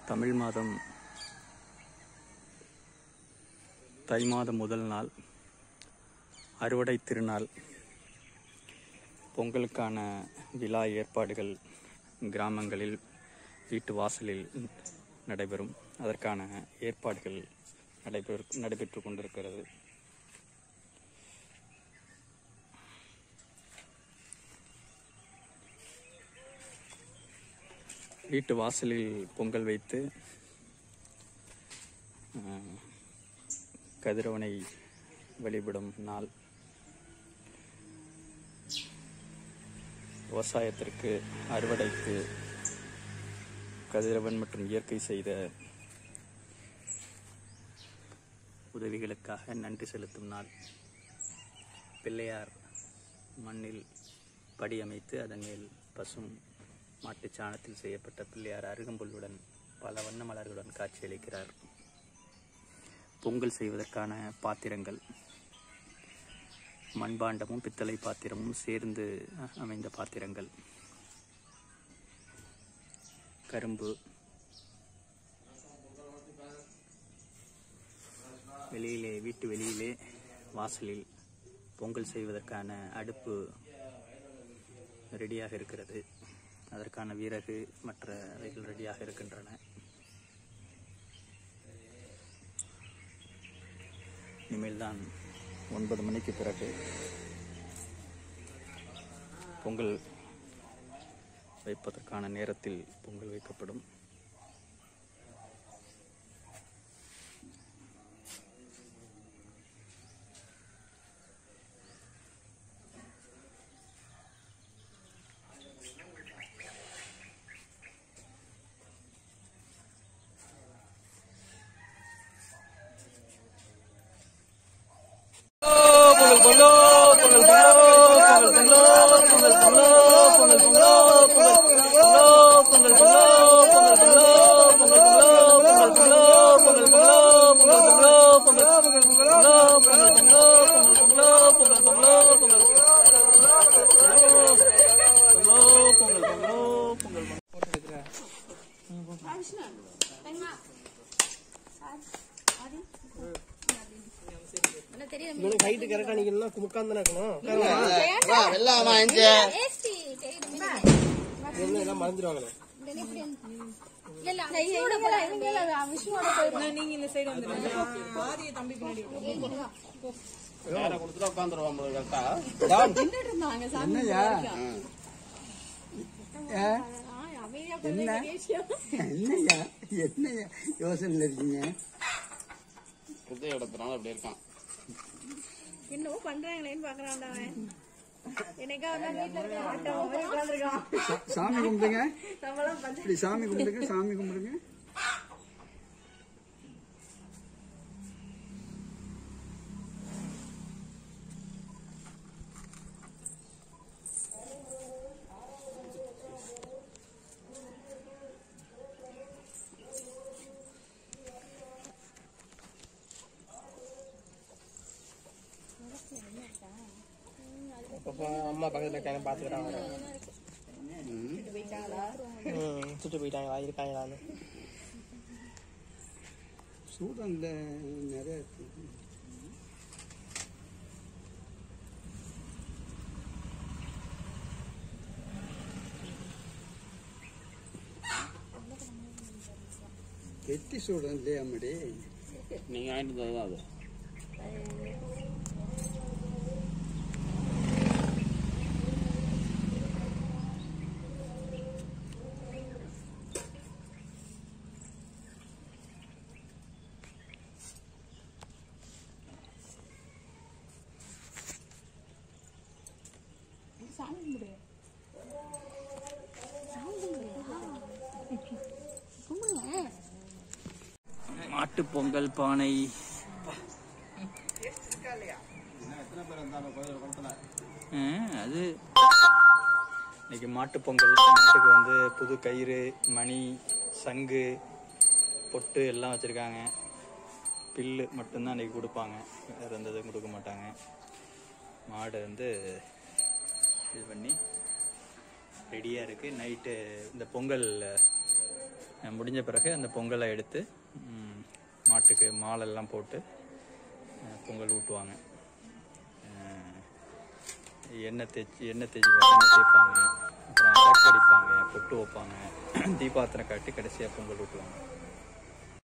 தமிழ் மாதம் தை மாதம் முதல் நாள் அறுவடை திருநாள் பொங்கலுக்கான விழா ஏற்பாடுகள் கிராமங்களில் வீட்டு வாசலில் நடைபெறும் அதற்கான ஏற்பாடுகள் நடைபெறு நடைபெற்று கொண்டிருக்கிறது வீட்டு வாசலில் பொங்கல் வைத்து அஹ், கதிரவனை வழிபடும் நாள் விவசாயத்திற்கு அறுவடைக்கு கதிரவன் மற்றும் இயற்கை செய்த உதவிகளுக்காக நன்றி செலுத்தும் நாள் பிள்ளையார் மண்ணில் படி அமைத்து அதன் மேல் பசும் மாட்டுச் சாணத்தில் செய்யப்பட்ட பிள்ளையார் அருகம்புல்லுடன் பல வண்ண மலர்களுடன் காட்சியளிக்கிறார் பொங்கல் செய்வதற்கான பாத்திரங்கள் மண்பாண்டமும் பித்தளை பாத்திரமும் சேர்ந்து அமைந்த பாத்திரங்கள் கரும்பு வெளியிலே வீட்டு வெளியிலே வாசலில் பொங்கல் செய்வதற்கான அடுப்பு ரெடியாக இருக்கிறது அதற்கான விறகு மற்றவைகள் ரெடியாக இருக்கின்றன இனிமேல் தான் ஒன்பது மணிக்கு பிறகு பொங்கல் வைப்பதற்கான நேரத்தில் பொங்கல் வைக்கப்படும் இவனுக்கு ஹைட் கரெக்டா நிக்கணும்னா குமுக்காந்து இருக்கணும் வெள்ளாமா இங்க என்ன எல்லாம் மறந்துடுவாங்களே வேற கொடுத்துட்டு உட்காந்துருவான் கரெக்டா என்னையா ஏ? என்ன என்னையா என்னையா யோசனையில் இருக்கீங்க புதைய இடத்துனால அப்படி இருக்கான் என்னவோ பண்றாங்களேன்னு பாக்குறான்டா அவன் என்னைக்கா ஒரு நாள் வீட்டுல இருக்க மாட்டோம் போய் உட்காந்துருக்கான் சா- சாமி கும்பிடுங்க நம்மளாம் பண்ற இப்படி சாமி கும்பிடுங்க சாமி கும்பிடுங்க அப்பப்போ அம்மா பக்கத்துல இருக்காங்க பாத்துக்கிறாங்க ம் சுட்டு போயிட்டாங்களா இருக்காங்களான்னு சூடன்ல நிறைய இருக்கு. கெட்டி சூடன் இல்லையா மடி நீங்க வாங்கிட்டு வந்ததுதான் அது மாட்டுப் பொங்கல் பானை ஆ, அது இன்னைக்கு மாட்டுப் பொங்கல் மாட்டுக்கு வந்து புது கயிறு மணி சங்கு பொட்டு எல்லாம் வச்சுருக்காங்க பில்லு மட்டும்தான் இன்னைக்கு கொடுப்பாங்க வேறு எந்த இதுவும் கொடுக்க மாட்டாங்க மாடு வந்து இது பண்ணி ரெடியாக இருக்குது நைட்டு இந்த பொங்கல் அஹ் முடிஞ்ச பிறகு அந்த பொங்கலை எடுத்து ம், மாட்டுக்கு மாலெல்லாம் போட்டு அஹ், பொங்கல் ஊட்டுவாங்க அஹ், எண்ணெய் தேய்ச்சி எண்ணெய் தேய்ச்சி எண்ணெய் தேய்ப்பாங்க அப்புறம் அரக்கடிப்பாங்க பொட்டு வைப்பாங்க தீபாத்திரம் காட்டி கடைசியாக பொங்கல் ஊட்டுவாங்க